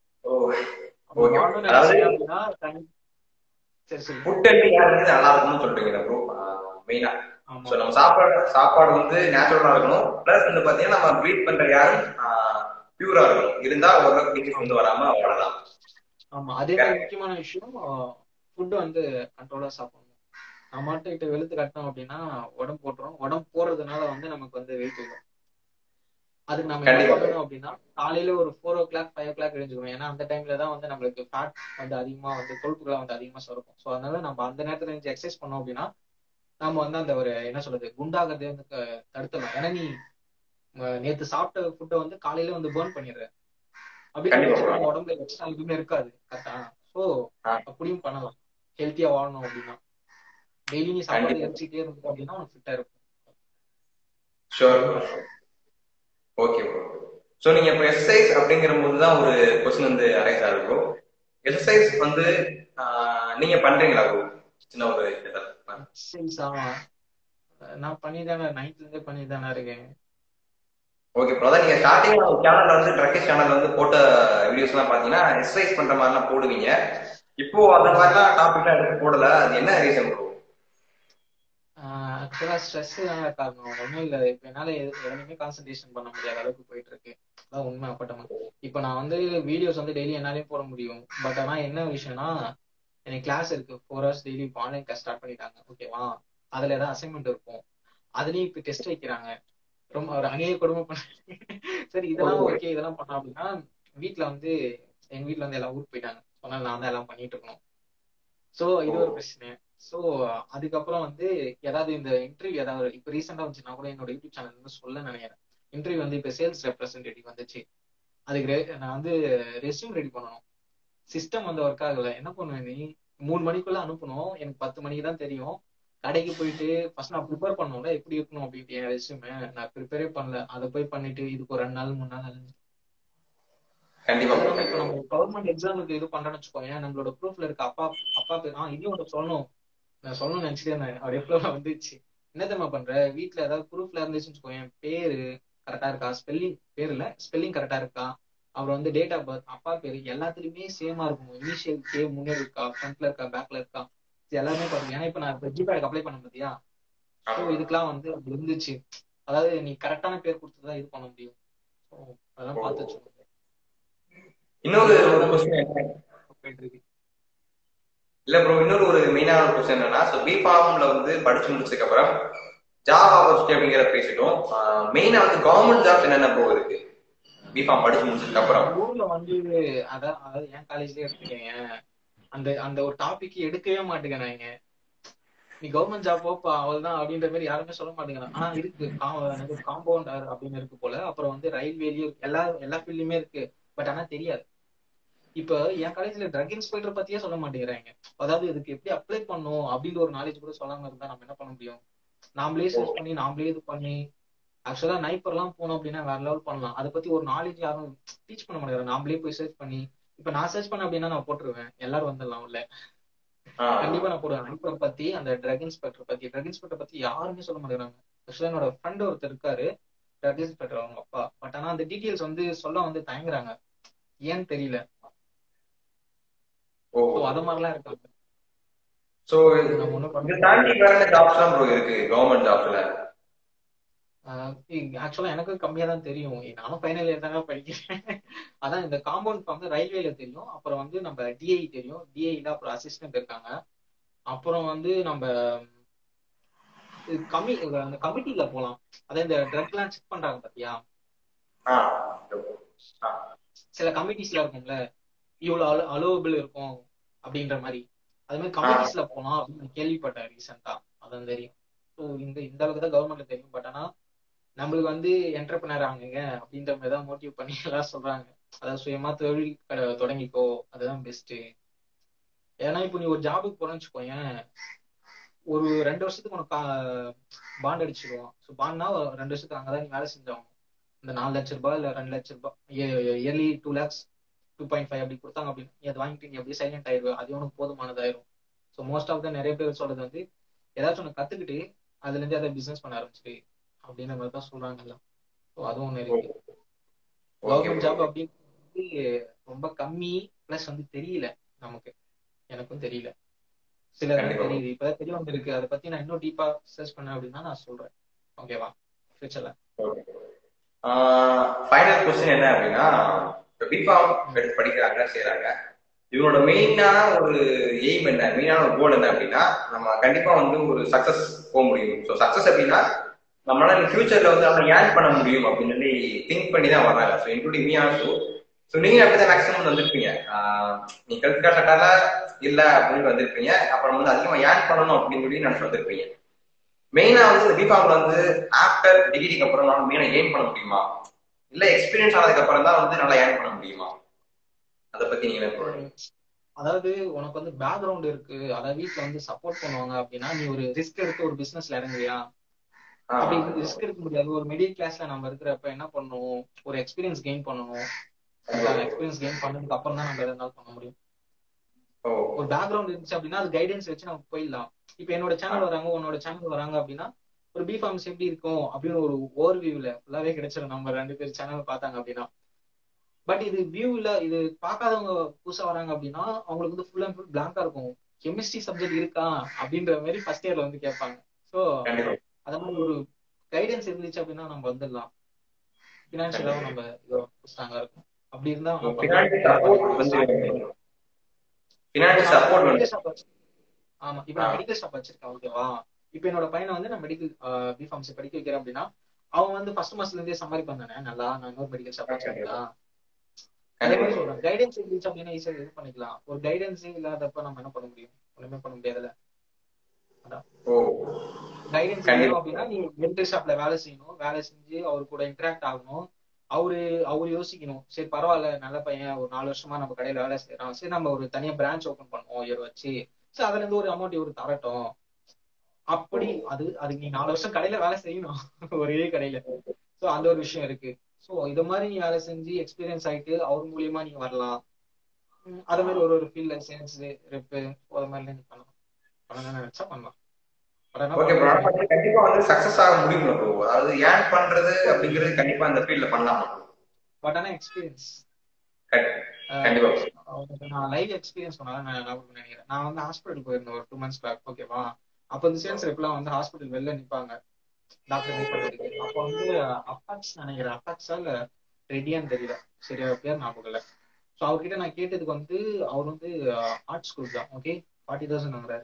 சரி சரி ஃபுட் வந்து நல்லா இருக்கணும்னு சொல்றீங்க ப்ரோ மெயினா சோ நம்ம சாப்பாடு சாப்பாடு வந்து நேச்சுரலா இருக்கணும் பிளஸ் வந்து பாத்தீங்கன்னா நம்ம ப்ரீட் பண்ற யாரும் பியூரா இருக்கணும் இருந்தா ஓரளவுக்கு டிசீஸ் வந்து வராம வாழலாம் ஆமா அதே மாதிரி முக்கியமான விஷயம் ஃபுட் வந்து கண்ட்ரோலா சாப்பிடணும் நம்ம மட்டும் கிட்ட வெளுத்து கட்டணும் அப்படின்னா உடம்பு போட்டுரும் உடம்பு போடுறதுனால வந்து நமக்கு வந்து வெயிட் வரும் அதுக்கு நம்ம என்ன பண்ணணும் அப்படின்னா காலையில ஒரு four o'clock five o'clock எழுஞ்சுக்கணும் ஏன்னா அந்த டைம்ல தான் வந்து நம்மளுக்கு ஃபேட் வந்து அதிகமா வந்து கொழுப்புகளை வந்து அதிகமா சுரக்கும் ஸோ அதனால நம்ம அந்த நேரத்துல இருந்து எக்ஸசைஸ் பண்ணோம் அப்படின்னா நம்ம வந்து அந்த ஒரு என்ன சொல்றது குண்டாகிறதே வந்து தடுத்துடலாம் ஏன்னா நீ நேத்து சாப்பிட்ட ஃபுட்டை வந்து காலையில வந்து பேர்ன் பண்ணிடுற அப்படி நம்ம உடம்புல எக்ஸ்ட்ரா எதுவுமே இருக்காது கரெக்டா ஸோ அப்படியும் பண்ணலாம் ஹெல்த்தியா வாழணும் அப்படின்னா டெய்லி நீ சாப்பாடு கண்டிப்பா. எடுத்துக்கிட்டே இருந்தோம் அப்படின்னா உனக்கு ஃபிட்டா இருக்கும் ஷோர் ஓகே ப்ரோ ஸோ நீங்க இப்போ எக்ஸசைஸ் அப்படிங்கிற போது தான் ஒரு கொஸ்டின் வந்து அரைஸ் ஆகுது எக்ஸசைஸ் வந்து ஆஹ், நீங்க பண்றீங்களா ப்ரோ சின்ன ஒரு setup. எக்ஸசைஸ் ஆமா நான் பண்ணிதானே நைன்த்ல இருந்தே பண்ணிதானே இருக்கேன் ஓகே ப்ரோ அதான் நீங்க ஸ்டார்டிங் சேனல்ல வந்து ட்ரக்கேஜ் சேனல்ல வந்து போட்ட வீடியோஸ் எல்லாம் பாத்தீங்கன்னா எக்ஸசைஸ் பண்ற மாதிரிலாம் போடுவீங்க இப்போ அந்த மாதிரிலாம் டாபிக்லாம் எடுத்து போடல அது என்ன ரீசன் ப்ரோ ஆக்சுவலா ஸ்ட்ரெஸ் தான் காரணம் ஒண்ணும் இல்ல இப்ப என்னால எது- எதுலையுமே கான்சென்ட்ரேஷன் பண்ண முடியாத அளவுக்கு போயிட்டு இருக்கு அதான் உண்மை அப்பட்டமா இப்ப நான் வந்து வீடியோஸ் வந்து டெய்லி என்னாலையும் போட முடியும் பட் ஆனா என்ன விஷயம்னா எனக்கு கிளாஸ் இருக்கு ஃபோர் ஹவர்ஸ் டெய்லி இப்போ ஆன்லைன் கிளாஸ் ஸ்டார்ட் பண்ணிட்டாங்க ஓகேவா அதுல ஏதாவது அசைன்மெண்ட் இருக்கும் அதுலயும் இப்ப டெஸ்ட் வைக்கிறாங்க ரொம்ப ஒரு அநேக கொடுமை பண்ண சரி இதெல்லாம் ஓகே இதெல்லாம் பண்ணோம் அப்படின்னா வீட்ல வந்து எங்க வீட்ல வந்து எல்லாம் ஊருக்கு போயிட்டாங்க அதனால நான் தான் எல்லாம் பண்ணிட்டு இருக்கணும் சோ இது ஒரு பிரச்சனை சோ அதுக்கப்புறம் வந்து ஏதாவது இந்த இன்டர்வியூ ஏதாவது இப்ப ரீசெண்டா வந்துச்சுன்னா கூட என்னோட யூடியூப் சேனல் வந்து சொல்ல நினைக்கிறேன் இன்டர்வியூ வந்து இப்ப சேல்ஸ் ரெப்ரசன்டேட்டிவ் வந்துச்சு அதுக்கு re- நான் வந்து ரெஸ்யூம் ரெடி பண்ணணும் சிஸ்டம் வந்து ஒர்க் ஆகல என்ன பண்ணுவேன் நீ மூணு மணிக்குள்ள அனுப்பணும் எனக்கு பத்து மணிக்கு தான் தெரியும் கடைக்கு போயிட்டு ஃபர்ஸ்ட் நான் ப்ரிப்பேர் பண்ணணும்ல எப்படி இருக்கணும் அப்படின்ட்டு என் ரெஸ்யூமே நான் ப்ரிப்பேரே பண்ணல அதை போய் பண்ணிட்டு இதுக்கு ஒரு ரெண்டு நாள் மூணு நாள் ஆகுது. கண்டிப்பா அது bro. நம்ம இப்ப நம்ம கவர்மெண்ட் எக்ஸாமுக்கு இது பண்றோம்னு வச்சுக்கோங்க நம்மளோட ப்ரூஃப்ல இருக்க அப்பா அப்பா பேர் ஆ இதையும் ஒன்று சொல்லணும் நான் சொல்லணும்னு நினைச்சிட்டே இருந்தேன் அப்படியே flow ல வந்துச்சு என்ன தெரியுமா பண்ற வீட்ல ஏதாவது ப்ரூஃப்ல இருந்துச்சுன்னு வச்சுக்கோங்க பேரு கரெக்டா இருக்கா ஸ்பெல்லிங் பேர் இல்ல ஸ்பெல்லிங் கரெக்டா இருக்கா அப்புறம் வந்து டேட் ஆஃப் பர்த் அப்பா பேரு எல்லாத்துலயுமே சேமா இருக்கும் இனிஷியல் கே முன்னாடி இருக்கா ஃப்ரண்ட்ல இருக்கா பேக்ல இருக்கா இது எல்லாமே பாருங்க ஏன்னா இப்ப நான் இப்ப ஜிபேக்கு அப்ளை பண்ண பாத்தியா ஸோ இதுக்கெல்லாம் வந்து அப்படி இருந்துச்சு அதாவது நீ கரெக்டான பேர் கொடுத்துதான் இது பண்ண முடியும் ஸோ அதெல்லாம் பார்த்து வச்சுக்கோங்க இன்னொரு ஒரு கொஸ்டின் என்ன போயிட்டு இருக்கு இல்ல ப்ரோ இன்னொரு ஒரு மெயினான ஒரு கொஸ்டின் என்னன்னா ஸோ பிஃபார்ம்ல வந்து படிச்சு முடிச்சதுக்கு அப்புறம் ஜாப் ஆப்பர்ச்சுனிட்டி அப்படிங்கிற பேசிட்டோம் மெயினா வந்து கவர்மெண்ட் ஜாப்ஸ் என்னென்ன ப்ரோ இருக்கு பிஃபார்ம் படிச்சு முடிச்சதுக்கு அப்புறம் ஊர்ல வந்து அதான் அதாவது என் காலேஜ்லயே எடுத்துக்கங்க அந்த அந்த ஒரு டாபிக் எடுக்கவே மாட்டேங்கிறாங்க நீ கவர்மெண்ட் ஜாப் போப்பா அவ்வளவுதான் அப்படின்ற மாதிரி யாருமே சொல்ல மாட்டேங்கிறாங்க ஆனா இருக்கு காம்பவுண்டர் அப்படின்னு இருக்கு போல அப்புறம் வந்து ரயில்வேலயும் எல்லா எல்லா ஃபீல்ட்லயுமே இருக்கு பட் ஆனா தெரியாது இப்ப என் காலேஜ்ல ட்ரக் இன்ஸ்பெக்டர் பத்தியே சொல்ல மாட்டேங்கிறாங்க அதாவது இதுக்கு எப்படி அப்ளை பண்ணும் அப்படின்ற ஒரு நாலேஜ் கூட சொல்லாம இருந்தா நம்ம என்ன பண்ண முடியும் நாமளே சர்ச் பண்ணி நாமளே இது பண்ணி ஆக்சுவலா நைப்பர் எல்லாம் போனோம் அப்படின்னா வேற லெவல் பண்ணலாம் அதை பத்தி ஒரு நாலேஜ் யாரும் டீச் பண்ண மாட்டேங்கிறாங்க நாமளே போய் சர்ச் பண்ணி இப்ப நான் சர்ச் பண்ண அப்படின்னா நான் போட்டுருவேன் எல்லாரும் வந்துடலாம் உள்ள ஆஹ் கண்டிப்பா நான் போடுவேன் நைப்பர் பத்தி அந்த ட்ரக் இன்ஸ்பெக்டர் பத்தி ட்ரக் இன்ஸ்பெக்டர் பத்தி யாருமே சொல்ல மாட்டேங்கிறாங்க ஆக்சுவலா என்னோட ஃப்ரெண்ட் ஒருத்தர் இருக்காரு ட்ரக் இன்ஸ்பெக்டர் அவங்க அப்பா பட் ஆனா அந்த டீட்டெயில்ஸ் வந்து சொல்ல வந்து தயங்குறாங்க ஏன்னு தெரியல ஓ ஸோ அது மாதிரிலாம் இருக்காங்க ஸோ நம்ம ஒண்ணும் பண்ண இது தாண்டி வேற என்ன ஜாப்ஸ் எல்லாம் ப்ரோ இருக்கு கவர்மெண்ட் ஜாப்ஸ்ல ஆக்சுவலா எனக்கு கம்மியா தான் தெரியும் நானும் ஃபைனல் இயர் தாங்க படிக்கிறேன் அதான் இந்த காம்பவுண்ட் வந்து ரயில்வேல தெரியும் அப்புறம் வந்து நம்ம டிஐ தெரியும் டிஐல அப்புறம் அசிஸ்டன்ட் இருக்காங்க அப்புறம் வந்து நம்ம கமி அந்த கமிட்டில போலாம் அதான் இந்த ட்ரக் எல்லாம் செக் பண்றாங்க பாத்தியா ஆஹ் சில கமிட்டிஸ்ல இருக்கும்ல இவ்வளவு அலோவபிள் இருக்கும் அப்படின்ற மாதிரி அது மாதிரி கமிட்டிஸ்ல போலாம் அப்படின்னு நான் கேள்விப்பட்டேன் ரீசெண்டா அதான் தெரியும் ஸோ இந்த இந்த அளவுக்கு தான் கவர்மெண்ட்ல தெரியும் பட் ஆனா நம்மளுக்கு வந்து என்டர்பிரினர் ஆகுங்க அப்படின்ற மாதிரி தான் மோட்டிவ் பண்ணி எல்லாம் சொல்றாங்க அதாவது சுயமா தொழில் கடை தொடங்கிக்கோ அதுதான் பெஸ்ட் ஏன்னா இப்போ நீ ஒரு ஜாபுக்கு போறேன்னு வச்சுக்கோயேன் ஒரு ரெண்டு வருஷத்துக்கு உனக்கு பாண்ட் அடிச்சிருவோம் ஸோ பாண்ட்னா ரெண்டு வருஷத்துக்கு அங்கதான் நீ வேலை செஞ்சாகும் இந்த நாலு லட்ச ரூபாய் இல்ல ரெண்டு லட்ச ரூபாய் yearly two lakhs two point five அப்படி கொடுத்தாங்க அப்படின்னு நீ அதை வாங்கிட்டு நீ அப்படியே சைலண்ட் ஆயிடுவ அது உனக்கு போதுமானதாயிரும் ஸோ மோஸ்ட் ஆஃப் த நிறைய பேர் சொல்றது வந்து ஏதாச்சும் ஒன்று கத்துக்கிட்டு அதுல இருந்து அதை பிசினஸ் பண்ண ஆரம்பிச்சிட்டு அப்படின்ற மாதிரி தான் சொல்றாங்கல்ல ஸோ அதுவும் ஒன்று இருக்கு கவர்மெண்ட் ஜாப் அப்படின்னு ரொம்ப கம்மி பிளஸ் வந்து தெரியல நமக்கு எனக்கும் தெரியல சில தெரியுது இப்பதான் தெரிய வந்திருக்கு அதை பத்தி நான் இன்னும் டீப்பா சர்ச் பண்ணேன் அப்படின்னா நான் சொல்றேன் ஓகேவா ஃபியூச்சர்ல ஃபைனல் கொஸ்டின் என்ன அப்படின்னா இப்போ பிஃபார்ம் எடுத்து படிக்கிறாங்க செய்யறாங்க இவங்களோட மெயினான ஒரு எய்ம் என்ன மெயினான ஒரு கோல் என்ன அப்படின்னா நம்ம கண்டிப்பா வந்து ஒரு சக்சஸ் போக முடியும் ஸோ சக்சஸ் அப்படின்னா நம்மளால ஃபியூச்சர்ல வந்து நம்ம ஏர்ன் பண்ண முடியும் அப்படின்னு சொல்லி திங்க் பண்ணி தான் வர்றாங்க so including me also so நீங்க அப்படிதான் மேக்ஸிமம் வந்திருப்பீங்க நீ ஹெல்த் கேர் செட்டால இல்ல அப்படின்னு வந்திருப்பீங்க அப்புறம் வந்து அதிகமா ஏர்ன் பண்ணணும் அப்படின்னு சொல்லி நினைச்சு வந்திருப்பீங்க மெயினா வந்து இந்த பிஃபார்ம்ல வந்து ஆஃப்டர் டிகிரிக்கு அப்புறம் நான் மெயினா ஏர்ன் பண்ண முடியுமா இல்ல எக்ஸ்பீரியன்ஸ் ஆனதுக்கு அப்புறம் தான் வந்து நல்லா ஏர்ன் பண்ண முடியுமா அத பத்தி நீங்க என்ன அதாவது உனக்கு வந்து பேக்ரவுண்ட் இருக்கு அதாவது வீட்ல வந்து சப்போர்ட் பண்ணுவாங்க அப்படின்னா நீ ஒரு ரிஸ்க் எடுத்து ஒரு பிசினஸ்ல இறங்குறியா ஆ, அப்படி ரிஸ்க் எடுக்க முடியாது ஒரு மிடில் கிளாஸ்ல நம்ம இருக்கிறப்ப என்ன பண்ணணும் ஒரு எக்ஸ்பீரியன்ஸ் கெயின் பண்ணணும் எக்ஸ்பீரியன்ஸ் கெயின் பண்ணதுக்கு அப்புறம் தான் நம்ம எதாவது பண்ண முடியும் ஓ ஒரு பேக்ரவுண்ட் இருந்துச்சு அப்படின்னா அது கைடன்ஸ் வச்சு நம்ம போயிடலாம் இப்போ என்னோட சேனல் வராங்க உன்னோட சேனல் வராங்க அப்படின்னா ஒரு பி ஃபார்ம்ஸ் எப்படி இருக்கும் அப்படின்னு ஒரு ஓவர் வியூல ஃபுல்லாவே கிடைச்சிடும் நம்ம ரெண்டு பேர் சேனல் பார்த்தாங்க அப்படின்னா பட் இது வியூல இது பார்க்காதவங்க புதுசா வராங்க அப்படின்னா அவங்களுக்கு வந்து ஃபுல் அண்ட் ஃபுல் பிளாங்கா இருக்கும் கெமிஸ்ட்ரி சப்ஜெக்ட் இருக்கா அப்படின்ற மாதிரி ஃபர்ஸ்ட் இயர்ல வந்து கேட்பாங்க ஸோ கண்டிப்பா அத மாதிரி ஒரு கைடன்ஸ் இருந்துச்சு அப்படின்னா நம்ம வந்துடலாம் பினான்சியலாவும் நம்ம ஸ்ட்ராங்கா இருக்கும் அப்படி இருந்தா நம்ம பினான்சி சப்போர்ட் வந்து பினான்சி சப்போர்ட் வந்து மெடிக்கல் ஷாப் வச்சு ஆமா இப்ப நான் மெடிக்கல் ஷாப் வச்சிருக்கேன் ஓகேவா இப்ப என்னோட பையனை வந்து நான் மெடிக்கல் பிஃபார்மசி படிக்க வைக்கிறேன் அப்படின்னா அவன் வந்து ஃபர்ஸ்ட் மாசத்துல இருந்தே சம்பாதிப்பான் தானே நல்லா நான் இன்னொரு மெடிக்கல் ஷாப் வச்சிருக்கேன் அதே மாதிரி சொல்றேன் கைடன்ஸ் இருந்துச்சு அப்படின்னா ஈஸியா இது பண்ணிக்கலாம் ஒரு கைடன்ஸ் இல்லாதப்ப நம்ம என்ன பண்ண முடியும் ஒண்ணுமே பண்ண முடியாதுல்ல ஓ கைடன்ஸ் கண்டிப்பா. வேணும் அப்படின்னா நீ மெடிக்கல் ஷாப்ல வேலை செய்யணும் வேலை செஞ்சு அவர் கூட இன்டராக்ட் ஆகணும் அவரு அவர் யோசிக்கணும் சரி பரவாயில்ல நல்ல பையன் ஒரு நாலு வருஷமா நம்ம கடையில வேலை செய்யறோம் சரி நம்ம ஒரு தனியா பிரான்ச் ஓபன் பண்ணுவோம் இயர் வச்சு சரி அதுல இருந்து ஒரு அமௌண்ட் இவரு தரட்டும் அப்படி அது அதுக்கு நீ நாலு வருஷம் கடையில வேலை செய்யணும் ஒரே கடையில சோ அந்த ஒரு விஷயம் இருக்கு சோ இது மாதிரி நீ வேலை செஞ்சு எக்ஸ்பீரியன்ஸ் ஆயிட்டு அவர் மூலியமா நீங்க வரலாம் உம் அது மாதிரி ஒரு ஒரு ஃபீல்ட்ல சேல்ஸ் ரெப்பு அது மாதிரி நீங்க பண்ணலாம் பண்ணணும்னு நினைச்சா பண்ணலாம் But ஆனா ஓகே ப்ரோ கண்டிப்பா வந்து சக்சஸ் ஆக முடியும் ப்ரோ அதாவது ஏன் பண்றது அப்படிங்கிறது கண்டிப்பா அந்த ஃபீல்ட்ல பண்ணலாம் பட் ஆனா எக்ஸ்பீரியன்ஸ் கண்டிப்பா நான் லைவ் எக்ஸ்பீரியன்ஸ் பண்ணாதான் நான் ஞாபகம் நினைக்கிறேன் நான் வந்து ஹாஸ்பிட்டல் போயிருந்தேன் ஒரு டூ மந்த்ஸ் பேக் ஓகேவா அப்ப இந்த சேல்ஸ் ரெப்லாம் வந்து ஹாஸ்பிட்டல் வெளில நிப்பாங்க டாக்டர் மீட் பண்றதுக்கு அப்ப வந்து அப்பாக்ஸ் நினைக்கிறேன் அப்பாக்ஸா இல்ல ரெடியான்னு தெரியல சரியா பேர் ஞாபகம் இல்ல ஸோ அவர்கிட்ட நான் கேட்டதுக்கு வந்து அவர் வந்து ஆர்ட் ஸ்கூல் தான் ஓகே ஃபார்ட்டி தௌசண்ட் வாங்குறாரு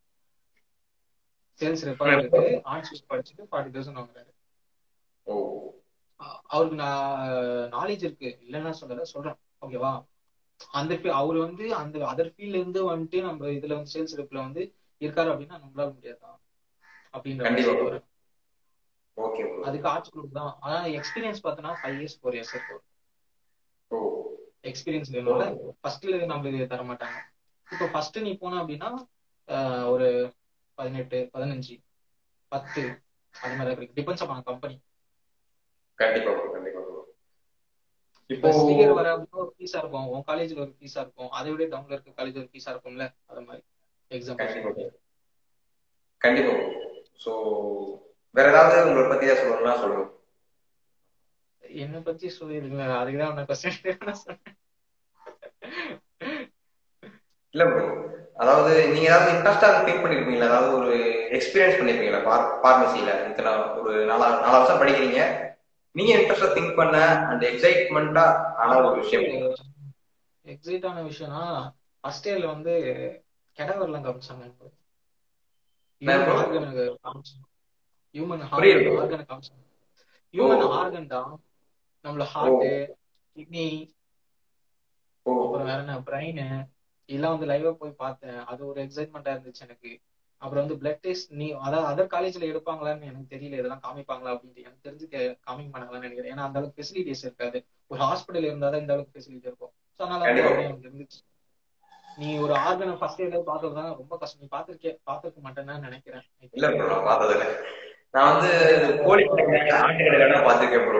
சேல்ஸ் ரெப்பா இருக்கு ஆர்ட் ஸ்கூல் படிச்சுட்டு ஃபார்ட்டி தௌசண்ட் வாங்குறாரு ஓ அ- அவருக்கு நான் நாலேஜ் இருக்கு இல்லைன்னா சொல்லல சொல்றேன் ஓகேவா அந்த fe- அவர் வந்து அந்த அதர் ஃபீல்ட்ல இருந்து வந்துட்டு நம்ம இதுல வந்து சேல்ஸ் ரெப்ல வந்து இருக்காரு அப்படின்னா நம்மளால முடியாதான் அப்படின்ற மாதிரி கண்டிப்பா. சொல்ல வரேன். ஓகே ப்ரோ அதுக்கு ஆர்ட்ஸ் குரூப் தான் ஆனா எக்ஸ்பீரியன்ஸ் பார்த்தோன்னா ஃபைவ் இயர்ஸ் ஃபோர் இயர்ஸ் இருக்கும் ஓ எக்ஸ்பீரியன்ஸ் வேணும்ல ஃபர்ஸ்ட்ல நம்மளுக்கு தர மாட்டாங்க இப்போ ஃபர்ஸ்ட் நீ போன அப்படின்னா ஆஹ், ஒரு பதினெட்டு பதினஞ்சு பத்து அது மாதிரி இருக்கு டிபெண்ட்ஸ் ஆன் கம்பெனி கண்டிப்பா ப்ரோ கண்டிப்பா ப்ரோ இப்போ ஃபர்ஸ்ட் இயர் வர அப்படின்னா ஒரு ஃபீஸா இருக்கும் உன் காலேஜ்ல ஒரு ஃபீஸா இருக்கும் அதை விட டவுன்ல இருக்க காலேஜ் ஒரு ஃபீஸா இருக்கும்ல அது மாதிரி கண்டிப்பா எக்ஸாம்பிள் கண்டிப்பா ஸோ வேற ஏதாவது உங்களை பத்தி ஏதாவது சொல்லணும்னா சொல்லுங்க என்னை பத்தி சொல்லிருக்கீங்க அதுக்குதான் உன்னை கொஸ்டின் சொன்னேன் இல்ல ப்ரோ அதாவது நீங்க ஏதாவது இன்ட்ரெஸ்டா திங்க் பண்ணிருப்பீங்களா அதாவது ஒரு எக்ஸ்பீரியன்ஸ் பண்ணிருப்பீங்களா பார்மசியில இத்தனை ஒரு நாலா நாலு வருஷம் படிக்கிறீங்க நீங்க இன்ட்ரெஸ்டா திங்க் பண்ண அந்த எக்ஸைட்மெண்டா ஆன ஒரு விஷயம் எக்ஸைட் ஆன விஷயம்னா ஃபர்ஸ்ட் இயர்ல வந்து கெடவர்லாம் காமிச்சாங்க என்ன bro? ஆர்கனுக்கு காமிச்சாங்க ஹியூமன் புரியல. ஆர்கனை காமிச்சாங்க ஹியூமன் ஓ. ஆர்கன் தான் நம்மள ஹார்ட் கிட்னி ஓ அப்புறம் வேற என்ன பிரெயின் இதெல்லாம் வந்து லைவா போய் பார்த்தேன் அது ஒரு எக்ஸைட்மெண்டா இருந்துச்சு எனக்கு அப்புறம் வந்து பிளட் டெஸ்ட் நீ அதாவது அதர் காலேஜ்ல எடுப்பாங்களான்னு எனக்கு தெரியல இதெல்லாம் காமிப்பாங்களா அப்படின்ட்டு எனக்கு தெரிஞ்சு கே- காமிக்க மாட்டாங்களான்னு நினைக்கிறேன் ஏன்னா அந்த அளவுக்கு ஃபெசிலிட்டிஸ் இருக்காது ஒரு ஹாஸ்பிட்டல் இருந்தாதான் இந்த அளவுக்கு ஃபெசிலிட்டி இருக்கும் ஸோ அதனால வந்து கண்டிப்பா. அப்படியே எனக்கு இருந்துச்சு நீ ஒரு ஆர்கனை ஃபர்ஸ்ட் இயர்ல பார்த்ததுதான் ரொம்ப கஷ்டம் நீ பார்த்திருக்கே பார்த்திருக்க மாட்டேன்னு நினைக்கிறேன் இல்ல ப்ரோ நான் பார்த்தது இல்ல நான் வந்து கோழி கடையில ஆட்டு கடையில பார்த்திருக்கேன் ப்ரோ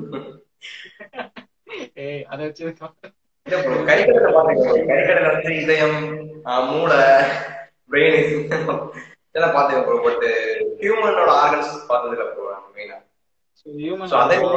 ஏய் அதை வச்சிருக்கோம் இல்ல ப்ரோ கறிக்கடையில பார்த்திருக்கேன் கறிக்கடையில வந்து இதயம் ஆஹ், மூளை பிரெயின் இதெல்லாம் பார்த்திருக்கேன் ப்ரோ பட் ஹியூமனோட ஆர்கன்ஸ் பார்த்தது இல்ல ப்ரோ மெயினா ஹியூமன் So, அதே-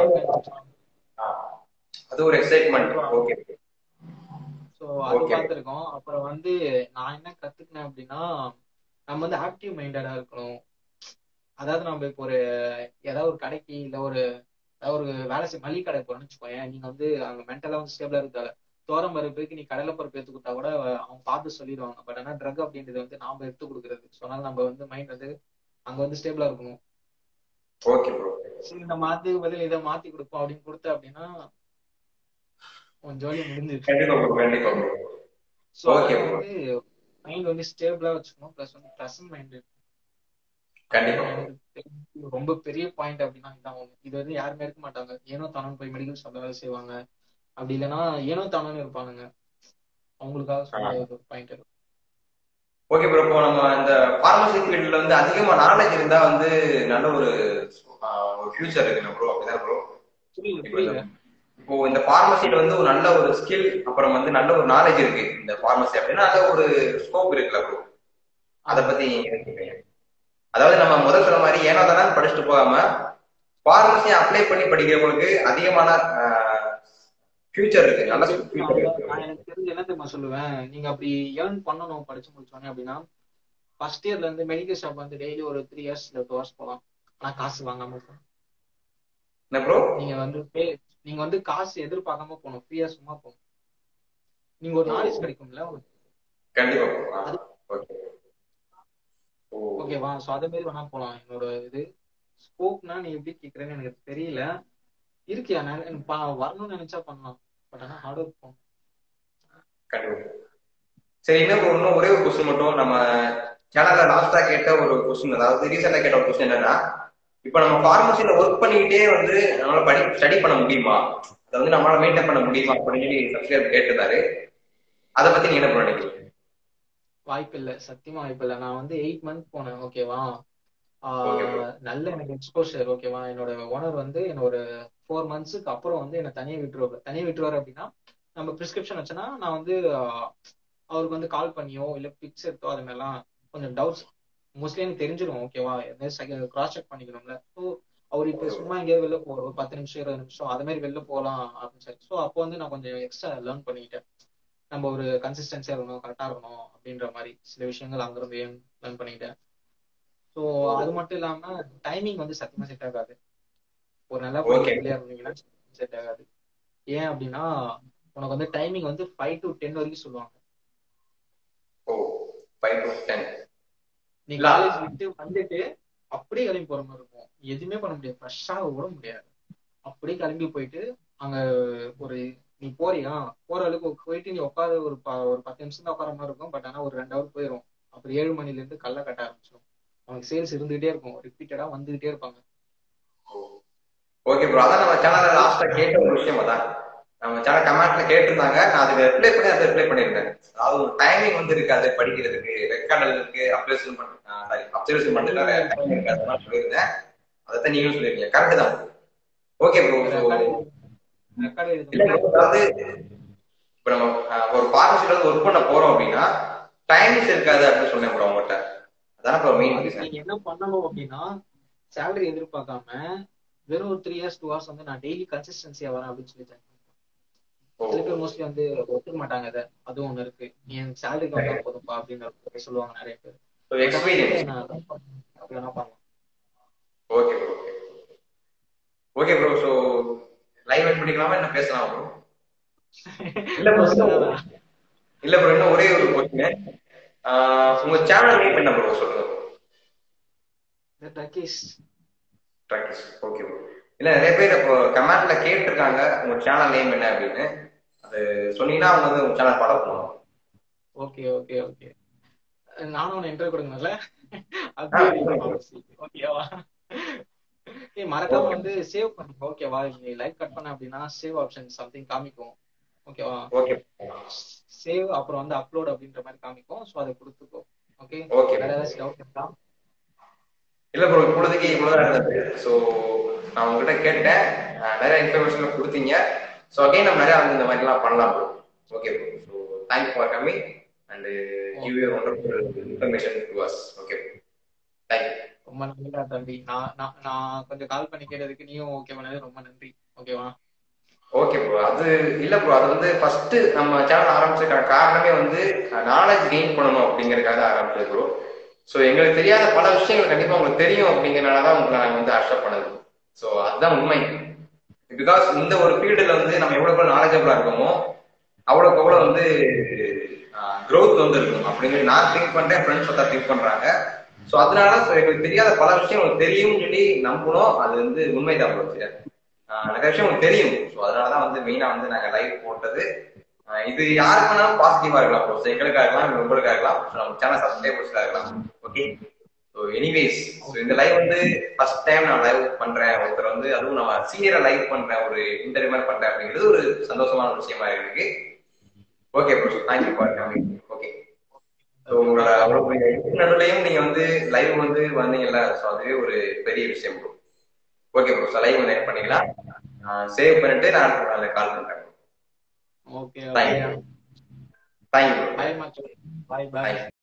அது ஒரு எக்ஸைட்மெண்ட் ஓகே சோ அது Okay. பார்த்திருக்கோம் அப்புறம் வந்து நான் என்ன கத்துக்கினேன் அப்படின்னா நம்ம வந்து ஆக்டிவ் மைண்டடா இருக்கணும் அதாவது நம்ம இப்போ ஒரு ஏதாவது ஒரு கடைக்கு இல்ல ஒரு ஏதாவது ஒரு வேலை செய்ய மளிகை கடை போறோம்னு வச்சுக்கோயேன் நீங்க வந்து அங்க மென்டலா வந்து ஸ்டேபிளா இருக்காது தோரம் பருப்புக்கு நீ கடலை பருப்பு எடுத்து கொடுத்தா கூட அவங்க பார்த்து சொல்லிடுவாங்க பட் ஆனா ட்ரக் அப்படின்றது வந்து நாம எடுத்து கொடுக்கறது ஸோ அதனால நம்ம வந்து மைண்ட் வந்து அங்க வந்து ஸ்டேபிளா இருக்கணும் ஓகே ப்ரோ சரி இந்த மாத்துக்கு பதில் இதை மாத்தி கொடுப்போம் அப்படின்னு கொடுத்த அப்படின்னா உன் ஜோலி முடிஞ்சிருச்சு கண்டிப்பா ப்ரோ கண்டிப்பா ப்ரோ ஸோ Okay, bro. வந்து மைண்ட் வந்து ஸ்டேபிளா வச்சுக்கணும் ப்ளஸ் வந்து ப்ரெசன்ட் மைண்ட் கண்டிப்பா ரொம்ப பெரிய பாயிண்ட் அப்படின்னா இதான் ஒண்ணு இது வந்து யாருமே இருக்க மாட்டாங்க ஏனோ தானோ போய் மெடிக்கல் ஷாப்ல வேலை செய்வாங்க அப்படி இல்லைன்னா ஏனோ தானோன்னு இருப்பானுங்க அவங்களுக்காக சொல்ல ஒரு பாயிண்ட் இருக்கு ஓகே ப்ரோ இப்போ நம்ம இந்த பார்மசி ஃபீல்ட்ல வந்து அதிகமா நாலேஜ் இருந்தா வந்து நல்ல ஒரு ஆஹ், ஒரு ஃபியூச்சர் இருக்குங்க ப்ரோ அப்படிதான் ப்ரோ புரியல புரியல இப்போ இந்த பார்மசில வந்து ஒரு நல்ல ஒரு ஸ்கில் அப்புறம் வந்து நல்ல ஒரு நாலேஜ் இருக்கு இந்த பார்மசி அப்படின்னா நல்ல ஒரு ஸ்கோப் இருக்குல்ல ப்ரோ அத பத்தி என்ன கேக்குறீங்க? அதாவது நம்ம முதல் சொன்ன மாதிரி ஏனோ தானே படிச்சுட்டு போகாம பார்மசி அப்ளை பண்ணி படிக்கிறவங்களுக்கு அதிகமான ஃபியூச்சர் இருக்கு நல்ல ஃபியூச்சர் இருக்கு நான் எனக்கு தெரிஞ்சு என்ன தெரியுமா சொல்லுவேன் நீங்க அப்படி ஏர்ன் பண்ணணும் படிச்சு முடிச்சோன்னே அப்படின்னா ஃபர்ஸ்ட் இயர்ல இருந்து மெடிக்கல் ஷாப் வந்து டெய்லி ஒரு த்ரீ இயர்ஸ் இல்ல டூ ஹவர்ஸ் போகலாம் ஆனா காசு வாங்காம போகணும் என்ன ப்ரோ நீங்க வந்து pay நீங்க வந்து காசு எதிர்பார்க்காம போகணும் ஃப்ரீயா சும்மா போகணும் நீங்க ஒரு நாலேஜ் கிடைக்கும்ல கண்டிப்பா ஓகே ஓ ஓகேவா சோ அதே மாதிரி வேணா போலாம் என்னோட இது ஸ்கோப்னா நீ எப்படி கேக்குறேன்னு எனக்கு தெரியல இருக்கியா நான் எனக்கு பா- வரணும்னு நினைச்சா பண்ணலாம் பட் ஆனா ஹார்ட் ஒர்க் போகணும் கண்டிப்பா சரி இன்னும் ஒரு- இன்னும் ஒரே ஒரு கொஸ்டின் மட்டும் நம்ம சேனல்ல லாஸ்டா கேட்ட ஒரு கொஸ்டின் அதாவது ரீசெண்டா கேட்ட ஒரு கொஸ்டின் என்னன்னா இப்ப நம்ம பார்மசில ஒர்க் பண்ணிக்கிட்டே வந்து நம்மளால படி ஸ்டடி பண்ண முடியுமா அதை வந்து நம்மளால மெயின்டைன் பண்ண முடியுமா அப்படின்னு சொல்லி சப்ஸ்கிரைப் கேட்டிருந்தாரு அதை பத்தி நீங்க என்ன நினைக்கிறீங்க வாய்ப்பு இல்ல சத்தியமா வாய்ப்பு இல்ல நான் வந்து எயிட் மந்த் போனேன் ஓகேவா Okay, bro. நல்ல எனக்கு எக்ஸ்போஷர் ஓகேவா என்னோட ஓனர் வந்து என்ன ஒரு ஃபோர் மந்த்ஸுக்கு அப்புறம் வந்து என்ன தனியா விட்டுருவாரு தனியா விட்டுருவாரு அப்படின்னா நம்ம பிரிஸ்கிரிப்ஷன் வச்சோன்னா நான் வந்து ஆஹ், அவருக்கு வந்து கால் பண்ணியோ இல்ல பிக்ஸ் எடுத்தோ அது மாதிரிலாம் கொஞ்சம் டவுட்ஸ் மோஸ்ட்லி எனக்கு தெரிஞ்சிடும் ஓகேவா கிராஸ் செக் பண்ணிக்கணும்ல ஸோ அவர் இப்போ சும்மா எங்கேயாவது வெளில போற ஒரு பத்து நிமிஷம் இருபது நிமிஷம் அது மாதிரி வெளில போகலாம் அப்படின்னு சொல்லி ஸோ அப்போ வந்து நான் கொஞ்சம் எக்ஸ்ட்ரா லேர்ன் பண்ணிக்கிட்டேன் நம்ம ஒரு கன்சிஸ்டன்சியா இருக்கணும் கரெக்டா இருக்கணும் அப்படின்ற மாதிரி சில விஷயங்கள் அங்கிருந்து லேர்ன் பண்ணிக்கிட்டேன் ஸோ அது மட்டும் இல்லாம டைமிங் வந்து சத்தியமா செட் ஆகாது ஒரு நல்ல Okay. பிளேயர் இருந்தீங்கன்னா செட் ஆகாது ஏன் அப்படின்னா உனக்கு வந்து டைமிங் வந்து ஃபைவ் டு டென் வரைக்கும் சொல்லுவாங்க ஓ ஃபைவ் டு டென் நீ இல்ல. காலேஜ் விட்டு வந்துட்டு அப்படியே கிளம்பி போற மாதிரி இருக்கும் எதுவுமே பண்ண முடியாது ஃப்ரெஷ்ஷா கூட முடியாது அப்படியே கிளம்பி போயிட்டு அங்க ஒரு நீ போறியா போற அளவுக்கு போயிட்டு நீ உட்கார ஒரு ப- ஒரு பத்து நிமிஷம் தான் உட்கார மாதிரி இருக்கும் பட் ஆனா ஒரு ரெண்டு ஹவர் போயிடும் அப்புறம் ஏழு மணில இருந்து கல்ல கட்ட ஆரம்பிச்சிடும் அவனுக்கு சேல்ஸ் இருந்துகிட்டே இருக்கும் ரிப்பீட்டடா வந்துகிட்டே இருப்பாங்க ஓகே ப்ரோ அதான் நம்ம சேனல்ல லாஸ்டா கேட்ட ஒரு விஷயம் அதான் நம்ம சேனல் கமெண்ட்ல கேட்டிருந்தாங்க நான் அதுக்கு ரிப்ளை பண்ணி அதை ரிப்ளை பண்ணிருந்தேன் அதாவது ஒரு டைமிங் வந்து இருக்காது படிக்கிறதுக்கு ரெக்கார்ட் எழுதுறதுக்கு அப்சர்வேஷன் பண்ண சாரி அப்சர்வேஷன் பண்ணுறதுக்கு டைம் இருக்காது மாதிரி சொல்லியிருந்தேன் அதைத்தான் நீங்களும் சொல்லிருக்கீங்க கரெக்ட் தான் ஓகே ப்ரோ ஸோ ரெக்கார்டு இல்ல எழுத bro, அதாவது இப்ப நம்ம அஹ், ஒரு பார்மசில வந்து ஒர்க் பண்ண போறோம் அப்படின்னா டைமிங்ஸ் இருக்காது அப்படின்னு சொன்னேன் ப்ரோ உங்கள்கிட்ட அதான ப்ரோ மெயின் அதுக்கு நீங்க என்ன பண்ணணும் அப்படின்னா சேலரி எதிர்பார்க்காம வெறும் ஒரு த்ரீ இயர்ஸ் டூ ஹவர்ஸ் வந்து நான் டெய்லி கன்சிஸ்டன்சியா வரேன் அப்படின்னு சொல்லி join பண்ணுவேன். சில பேர் மோஸ்ட்லி வந்து ஒத்துக்க மாட்டாங்க இதை அதுவும் ஒண்ணு இருக்கு நீ எனக்கு சேலரி வந்தா போதும்பா அப்படின்னு ஒரு பேர் சொல்லுவாங்க நிறைய பேர் எக்ஸ்பீரியன்ஸ் நான் அதான் பண்ணேன். அப்படி வேணா பண்ணலாம் okay bro okay okay bro so live end பண்ணிக்கலாமா என்ன பேசலாம் ப்ரோ இல்ல ப்ரோ இல்ல ப்ரோ இன்னும் ஒரே ஒரு கொஸ்டின் உங்க சேனல் நேம் என்ன ப்ரோ சொல்லுங்க ப்ரோ டக்கீஸ் ப்ராக்டிஸ் ஓகே ப்ரோ இல்ல நிறைய பேர் இப்போ கமெண்ட்ல கேட்டிருக்காங்க உங்க சேனல் நேம் என்ன அப்படின்னு அது சொன்னீங்கன்னா அவங்க வந்து உங்க சேனல் ஃபாலோ பண்ணுவாங்க ஓகே ஓகே ஓகே நானும் ஒன்னு இன்டர்வியூ கொடுங்கல ஆ, ஓகேவா ஏய் மறக்காம வந்து சேவ் பண்ணுங்க ஓகேவா நீ லைக் கட் பண்ண அப்படின்னா சேவ் ஆப்ஷன் சம்திங் காமிக்கும் ஓகேவா ஓகே சேவ் அப்புறம் வந்து அப்லோட் அப்படின்ற மாதிரி காமிக்கும் சோ அதை கொடுத்துக்கோ ஓகே Okay. வேற ஏதாச்சும் டவுட் இருக்கா இல்ல ப்ரோ இப்பொழுதைக்கு இவ்வளவுதான் இருந்தது ஸோ நான் உங்ககிட்ட கேட்டேன் அஹ் நிறைய இன்ஃபர்மேஷன் கொடுத்தீங்க ஸோ அகைன் நம்ம நிறைய வந்து இந்த மாதிரிலாம் பண்ணலாம் bro okay bro so thanks for coming and give you wonderful information to us okay thank you ரொம்ப நன்றிடா தம்பி நான் நான் நான் கொஞ்சம் கால் பண்ணி கேட்டதுக்கு நீயும் ஓகே பண்ணது ரொம்ப நன்றி ஓகேவா ஓகே ப்ரோ அது இல்ல ப்ரோ அது வந்து ஃபர்ஸ்ட் நம்ம சேனல் ஆரம்பிச்சதுக்கான காரணமே வந்து நாலேஜ் கெயின் பண்ணணும் அப்படிங்கறதுக்காக ஆரம்பிச்சது ப்ரோ ஸோ எங்களுக்கு தெரியாத பல விஷயங்கள் கண்டிப்பா உங்களுக்கு தெரியும் அப்படிங்கறனால தான் உங்களை நாங்கள் வந்து அக்செப்ட் பண்ணது ஸோ அதுதான் உண்மை பிகாஸ் இந்த ஒரு ஃபீல்டுல வந்து நம்ம எவ்வளவு நாலேஜபிளா இருக்கோமோ அவ்வளோக்கு அவ்வளோ வந்து growth வந்து இருக்கும் அப்படின்னு நான் திங்க் பண்றேன் ஃப்ரெண்ட்ஸ் பார்த்தா திங்க் பண்றாங்க ஸோ அதனால so எங்களுக்கு தெரியாத பல விஷயம் உங்களுக்கு தெரியும்னு சொல்லி நம்பணும் அது வந்து உண்மைதான் ப்ரோ நிறைய விஷயம் உங்களுக்கு தெரியும் ஸோ அதனாலதான் வந்து மெயினா வந்து நாங்க லைவ் போட்டது ஆஹ் இது யாருக்கு வேணாலும் பாசிட்டிவா இருக்கலாம் ப்ரோ எங்களுக்காக இருக்கலாம் இல்ல உங்களுக்காக இருக்கலாம் So நம்ம சேனல் சப்ஸ்கிரைபர்ஸ்க்காக இருக்கலாம் ஓகே ஸோ எனிவேஸ் ஸோ இந்த லைவ் வந்து ஃபர்ஸ்ட் டைம் நான் லைவ் பண்றேன் ஒருத்தர் வந்து அதுவும் நம்ம சீனியரா லைவ் பண்றேன் ஒரு இன்டர்வியூ மாதிரி பண்றேன் அப்படிங்கிறது ஒரு சந்தோஷமான விஷயமா இருக்கு okay bro thank you for coming okay so உங்களோட அவ்வளோ நடுவுலையும் நீங்க வந்து லைவ் வந்து வந்தீங்கல்ல ஸோ அதுவே ஒரு பெரிய விஷயம் bro okay bro so live வந்து என்ன பண்ணிக்கலாம் சேவ் பண்ணிட்டு நான் அடுத்த நாள் கால் பண்றேன் ஓகே தேங்க்யூ தேங்க்யூ பாய் மச்சு பாய் பாய் Bye.